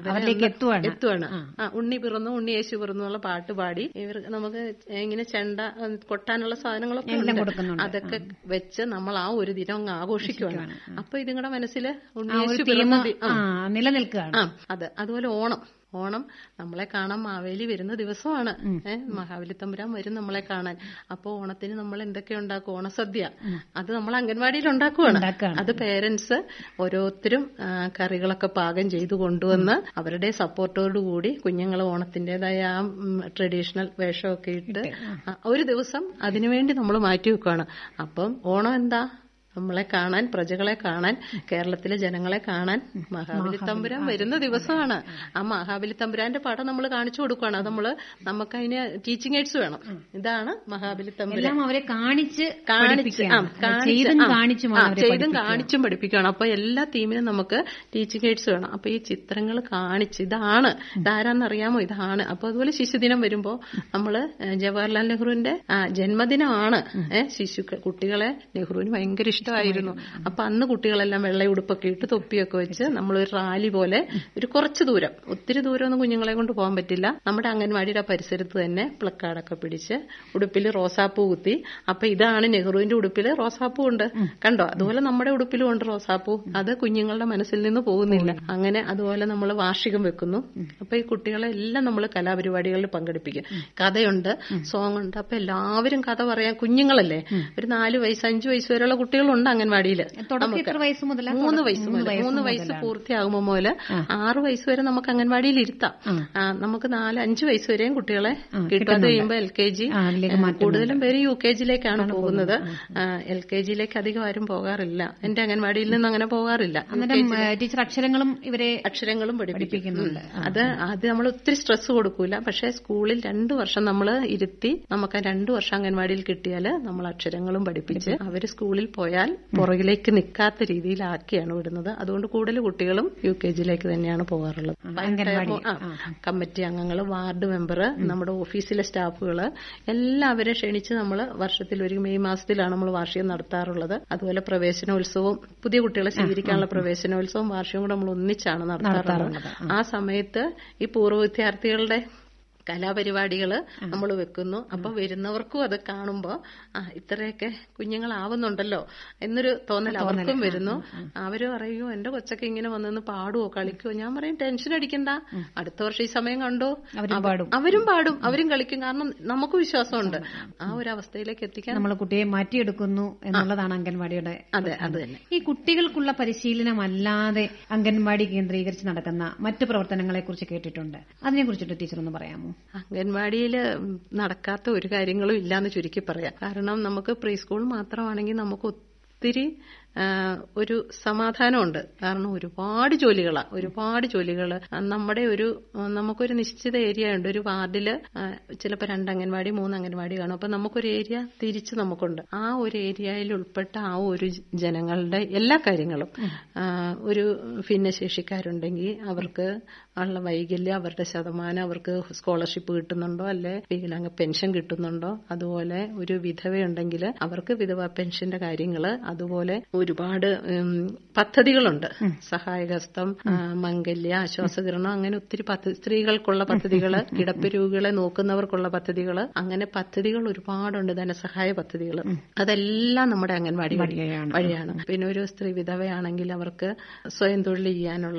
അവരിലേക്ക് ഒന്ന് എത്തുവാണ്. എത്തുവാണ് ആ ഉണ്ണി പിറന്നു ഉണ്ണി യേശു പിറന്നു എന്നുള്ള പാട്ട് പാടി ഇവർ നമുക്ക് ഇങ്ങനെ ചെണ്ട ഉം, കൊട്ടാനുള്ള സാധനങ്ങളൊക്കെ എല്ലാം ഉണ്ട്. കൊടുക്കുന്നുണ്ട്. അതൊക്കെ വെച്ച് നമ്മൾ ആ ഒരു ദിനം അങ്ങ് ആഘോഷിക്കുവാണ് അപ്പൊ ഇതുങ്ങളുടെ മനസ്സിൽ ഉണ്ണി ആ ഒരു യേശു തീം പിറന്ന ദി- ആ. നിലനിൽക്കുകയാണ് ആ അതെ അതുപോലെ ഓണം ഓണം നമ്മളെ കാണാൻ മാവേലി വരുന്ന ദിവസമാണ് ഏഹ് മഹാബലി തമ്പുരാൻ വരും നമ്മളെ കാണാൻ അപ്പൊ ഓണത്തിന് നമ്മൾ എന്തൊക്കെ ഉണ്ടാക്കും ഓണസദ്യ അത് നമ്മൾ അംഗൻവാടിയിൽ ഉണ്ടാക്കുവാണ് ഉണ്ടാക്കുകയാണ്. അത് പേരൻസ് ഓരോരുത്തരും ആ, കറികളൊക്കെ പാകം ചെയ്തു കൊണ്ടുവന്ന് അവരുടെ സപ്പോർട്ടോടുകൂടി കുഞ്ഞുങ്ങൾ ഓണത്തിന്റേതായ ആ ട്രഡീഷണൽ വേഷമൊക്കെ ഇട്ട് ആ, ഒരു ദിവസം അതിനുവേണ്ടി നമ്മൾ മാറ്റി വെക്കുകയാണ് അപ്പം ഓണം എന്താ നമ്മളെ കാണാൻ പ്രജകളെ കാണാൻ കേരളത്തിലെ ജനങ്ങളെ കാണാൻ മഹാബലി തമ്പുരാൻ വരുന്ന ദിവസമാണ് ആ മഹാബലി തമ്പുരാന്റെ പടം നമ്മൾ കാണിച്ചു കൊടുക്കുകയാണ് അത് നമ്മള് നമുക്ക് അതിന് ടീച്ചിങ് എയ്ഡ്സ് വേണം ഇതാണ് മഹാബലി തമ്പുരാൻ എല്ലാം അവരെ കാണിച്ച് കാണിച്ച് ആ, പഠിപ്പിക്കുകയാണ്. കാണിച്ച് ചെയ്തും ആ, കാണിച്ചുമാണ് ആ, അവരെ ചെയ്തും പഠിപ്പിക്കുക. കാണിച്ചും പഠിപ്പിക്കണം അപ്പൊ എല്ലാ ടീമിനും നമുക്ക് ടീച്ചിങ് എയ്ഡ്സ് വേണം അപ്പൊ ഈ ചിത്രങ്ങൾ കാണിച്ച് ഇതാണ് ഇതാരാന്നറിയാമോ ഇതാണ് അപ്പൊ അതുപോലെ ശിശുദിനം വരുമ്പോ നമ്മള് ഏഹ്, ജവഹർലാൽ നെഹ്റുവിന്റെ ആ, ജന്മദിനമാണ് ഏഹ് ശിശു കുട്ടികളെ നെഹ്റുവിന് ഭയങ്കര ഇഷ്ടമായിരുന്നു അപ്പൊ അന്ന് കുട്ടികളെല്ലാം വെള്ള ഉടുപ്പൊക്കെ ഇട്ട് തൊപ്പിയൊക്കെ വെച്ച് നമ്മളൊരു റാലി പോലെ ഒരു കുറച്ച് ദൂരം ഒത്തിരി ദൂരമൊന്നും കുഞ്ഞുങ്ങളെ കൊണ്ട് പോകാൻ പറ്റില്ല നമ്മുടെ അംഗൻവാടിയുടെ പരിസരത്ത് തന്നെ പ്ലക്കാർഡൊക്കെ പിടിച്ച് ഉടുപ്പിൽ റോസാപ്പൂ കുത്തി അപ്പൊ ഇതാണ് നെഹ്റുവിന്റെ ഉടുപ്പിൽ റോസാപ്പൂ ഉണ്ട് കണ്ടോ അതുപോലെ നമ്മുടെ ഉടുപ്പിലും ഉണ്ട് റോസാപ്പൂ അത് കുഞ്ഞുങ്ങളുടെ മനസ്സിൽ നിന്ന് പോകുന്നില്ല അങ്ങനെ അതുപോലെ നമ്മൾ വാർഷികം വെക്കുന്നു അപ്പൊ ഈ കുട്ടികളെ എല്ലാം നമ്മൾ കലാപരിപാടികളിൽ പങ്കെടുപ്പിക്കും കഥയുണ്ട് സോങ് ഉണ്ട് അപ്പൊ എല്ലാവരും കഥ പറയാൻ കുഞ്ഞുങ്ങളല്ലേ ഒരു നാല് വയസ്സ് അഞ്ചു വയസ്സ് വരെയുള്ള കുട്ടികളുണ്ട് അംഗൻവാടിയിൽ തുടക്കം എത്ര വയസ്സ് മുതലാ? മൂന്ന് തുടക്കം വയസ്സ് മൂന്ന് മുതൽ വയസ്സ് മൂന്ന് വയസ്സ് മുതലാണ്. പൂർത്തിയാകുമ്പോൾ മുതൽ ആറ് വയസ്സ് വരെ നമുക്ക് അംഗൻവാടിയിൽ ഇരുത്താം ആ, നമുക്ക് നാല് അഞ്ച് വയസ്സ് വരെയും കുട്ടികളെ കിട്ടും അത് കഴിയുമ്പോൾ എൽ കെ ജി ആ, അതിലേക്ക് മാറ്റുന്നുണ്ട്. കൂടുതലും പേര് യു കെ ജിയിലേക്കാണ് പോകുന്നത് എൽ കെ ജിയിലേക്ക് അധികം ആരും പോകാറില്ല എന്റെ അംഗൻവാടിയിൽ നിന്ന് അങ്ങനെ പോകാറില്ല അന്നേരം ഏ, ടീച്ചർ അക്ഷരങ്ങളും ഇവരെ അക്ഷരങ്ങളും പഠിപ്പിക്കും പഠിപ്പിക്കുന്നുണ്ട്. ഉം. അത് ആദ്യം നമ്മൾ ഒത്തിരി സ്ട്രെസ് കൊടുക്കൂല പക്ഷെ സ്കൂളിൽ രണ്ടു വർഷം നമ്മൾ ഇരുത്തി നമുക്ക് ആ രണ്ടു വർഷം അംഗൻവാടിയിൽ കിട്ടിയാൽ നമ്മൾ അക്ഷരങ്ങളും പഠിപ്പിച്ച് അവര് സ്കൂളിൽ പോയാൽ പുറകിലേക്ക് നിൽക്കാത്ത രീതിയിലാക്കിയാണ് വിടുന്നത് അതുകൊണ്ട് കൂടുതൽ കുട്ടികളും യു കെ ജിയിലേക്ക് തന്നെയാണ് പോകാറുള്ളത് അംഗൻവാടി. ആ, കമ്മിറ്റി അംഗങ്ങൾ വാർഡ് മെമ്പർ നമ്മുടെ ഓഫീസിലെ സ്റ്റാഫുകൾ എല്ലാവരെ ക്ഷണിച്ച് നമ്മൾ വർഷത്തിൽ ഒരു മെയ് മാസത്തിലാണ് നമ്മൾ വാർഷികം നടത്താറുള്ളത് അതുപോലെ പ്രവേശനോത്സവവും പുതിയ കുട്ടികളെ സ്വീകരിക്കാനുള്ള പ്രവേശനോത്സവം വാർഷികം കൂടെ നമ്മൾ ഒന്നിച്ചാണ് നടത്താറുള്ളത് ആ സമയത്ത് ഈ പൂർവ്വ വിദ്യാർത്ഥികളുടെ കലാപരിപാടികള് നമ്മൾ വെക്കുന്നു അപ്പൊ വരുന്നവർക്കും അത് കാണുമ്പോ ആ ഇത്രയൊക്കെ കുഞ്ഞുങ്ങളാവുന്നുണ്ടല്ലോ എന്നൊരു തോന്നൽ അവർക്കും വരുന്നു അവര് പറയൂ എന്റെ കൊച്ചൊക്കെ ഇങ്ങനെ വന്നെന്ന് പാടുവോ കളിക്കുവോ ഞാൻ പറയും ടെൻഷൻ അടിക്കണ്ട അടുത്ത വർഷം ഈ സമയം കണ്ടോ അവരും അവ- പാടും. അവരും പാടും അവരും കളിക്കും കാരണം നമുക്ക് വിശ്വാസമുണ്ട് ആ ഒരു അവസ്ഥയിലേക്ക് എത്തിക്കാൻ നമ്മൾ കുട്ടിയെ മാറ്റിയെടുക്കുന്നു എന്നുള്ളതാണ് അംഗൻവാടിയുടെ അതെ അത് തന്നെ ഈ കുട്ടികൾക്കുള്ള പരിശീലനമല്ലാതെ അംഗൻവാടി കേന്ദ്രീകരിച്ച് നടക്കുന്ന മറ്റു പ്രവർത്തനങ്ങളെ കുറിച്ച് കേട്ടിട്ടുണ്ട് അതിനെ കുറിച്ചിട്ട് ടീച്ചർ ഒന്ന് പറയാമോ അംഗൻവാടിയിൽ നടക്കാത്ത ഒരു കാര്യങ്ങളും ഇല്ലാന്ന് ചുരുക്കി പറയാം കാരണം നമുക്ക് പ്രീ സ്കൂൾ മാത്രമാണെങ്കിൽ നമുക്ക് ഒത്തിരി ആ, ഒരു സമാധാനമുണ്ട് കാരണം ഒരുപാട് ജോലികളാണ് ഒരുപാട് ജോലികൾ നമ്മുടെ ഒരു ആ, നമുക്കൊരു നിശ്ചിത ഏരിയ ഉണ്ട് ഒരു വാർഡിൽ ചിലപ്പോൾ രണ്ട് അംഗൻവാടി മൂന്ന് അംഗൻവാടി കാണും അപ്പൊ നമുക്കൊരു ഏരിയ തിരിച്ച് നമുക്കുണ്ട് ആ ഒരു ഏരിയയിൽ ഉൾപ്പെട്ട ആ ഒരു ജനങ്ങളുടെ എല്ലാ കാര്യങ്ങളും ആ, ഒരു ഭിന്നശേഷിക്കാരുണ്ടെങ്കിൽ അവർക്ക് ഉള്ള വൈകല്യം അവരുടെ ശതമാനം അവർക്ക് സ്കോളർഷിപ്പ് കിട്ടുന്നുണ്ടോ അല്ലെ വികലാംഗ പെൻഷൻ കിട്ടുന്നുണ്ടോ അതുപോലെ ഒരു വിധവയുണ്ടെങ്കിൽ അവർക്ക് വിധവ പെൻഷന്റെ കാര്യങ്ങള് അതുപോലെ ഒരുപാട് ഉം, പദ്ധതികളുണ്ട് സഹായഹസ്തം ആ, മംഗല്യ ആശ്വാസകിരണം അങ്ങനെ ഒത്തിരി പദ്ധതി സ്ത്രീകൾക്കുള്ള പദ്ധതികള് കിടപ്പ് രോഗികളെ നോക്കുന്നവർക്കുള്ള പദ്ധതികള് അങ്ങനെ പദ്ധതികൾ ഒരുപാടുണ്ട് ധനസഹായ പദ്ധതികൾ അതെല്ലാം നമ്മുടെ അംഗൻവാടി വഴി- വഴിയാണ്. വഴിയാണ് പിന്നെ ഒരു സ്ത്രീ വിധവയാണെങ്കിൽ അവർക്ക് സ്വയം തൊഴിൽ ചെയ്യാനുള്ള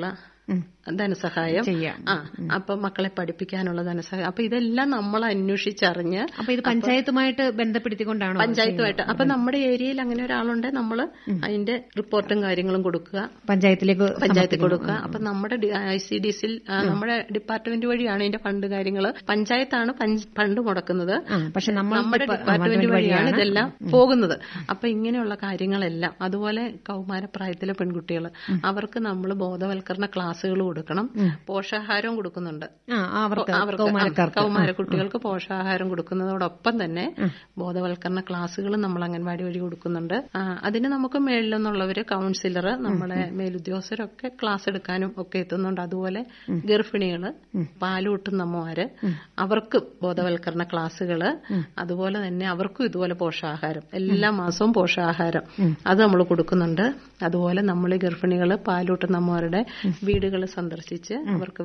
ധനസഹായം ചെയ്യാം. ആ അപ്പൊ മക്കളെ പഠിപ്പിക്കാനുള്ള ധനസഹായം അപ്പൊ ഇതെല്ലാം നമ്മൾ അന്വേഷിച്ചറിഞ്ഞ് അപ്പൊ ഇത് പഞ്ചായത്തുമായിട്ട് ബന്ധപ്പെടുത്തിക്കൊണ്ടാണോ പഞ്ചായത്തുമായിട്ട് അപ്പൊ നമ്മുടെ ഏരിയയിൽ അങ്ങനെ ഒരാളുണ്ട് നമ്മൾ അതിന്റെ റിപ്പോർട്ടും കാര്യങ്ങളും കൊടുക്കുക പഞ്ചായത്തിലേക്ക് പഞ്ചായത്തിൽ കൊടുക്കുക അപ്പൊ നമ്മുടെ ഐ സി ഡി സിൽ നമ്മുടെ ഡിപ്പാർട്ട്മെന്റ് വഴിയാണ് ഇതിന്റെ ഫണ്ട് കാര്യങ്ങള് പഞ്ചായത്താണ് പഞ്ച്- ഫണ്ട് മുടക്കുന്നത് ആ, പക്ഷെ നമ്മൾ നമ്മുടെ ഡിപ്പാ- ഡിപ്പാർട്ട്മെന്റ് അതുവഴി വഴിയാണ് വഴിയാണ് ഇതെല്ലാം പോകുന്നത് അപ്പൊ ഇങ്ങനെയുള്ള കാര്യങ്ങളെല്ലാം അതുപോലെ കൗമാരപ്രായത്തിലെ പെൺകുട്ടികൾ അവർക്ക് നമ്മൾ ബോധവൽക്കരണ ക്ലാസ്സുകൾ കൊടുക്കണം പോഷാഹാരവും കൊടുക്കുന്നുണ്ട് ആ അവർക്ക് അവർക്ക് കൗമാരക്കാർക്ക് കൗമാര കുട്ടികൾക്ക് പോഷകാഹാരം കൊടുക്കുന്നതോടൊപ്പം തന്നെ ബോധവൽക്കരണ ക്ലാസ്സുകളും നമ്മൾ അംഗൻവാടി വഴി കൊടുക്കുന്നുണ്ട് ആ, അതിന് നമുക്ക് മേളിൽ നിന്നുള്ളവര് കൗൺസിലർ നമ്മളെ മേലുദ്യോഗസ്ഥരൊക്കെ ക്ലാസ് എടുക്കാനും ഒക്കെ എത്തുന്നുണ്ട് അതുപോലെ ഗർഭിണികള് പാലൂട്ടുന്ന അമ്മമാര് അവർക്ക് ബോധവൽക്കരണ ക്ലാസ്സുകള് അതുപോലെ തന്നെ അവർക്കും ഇതുപോലെ പോഷകാഹാരം എല്ലാ മാസവും പോഷകാഹാരം അത് നമ്മൾ കൊടുക്കുന്നുണ്ട് അതുപോലെ നമ്മൾ ഗർഭിണികള് പാലൂട്ടുന്ന അമ്മമാരുടെ വീടുകൾ സന്ദർശിച്ച് അവർക്ക്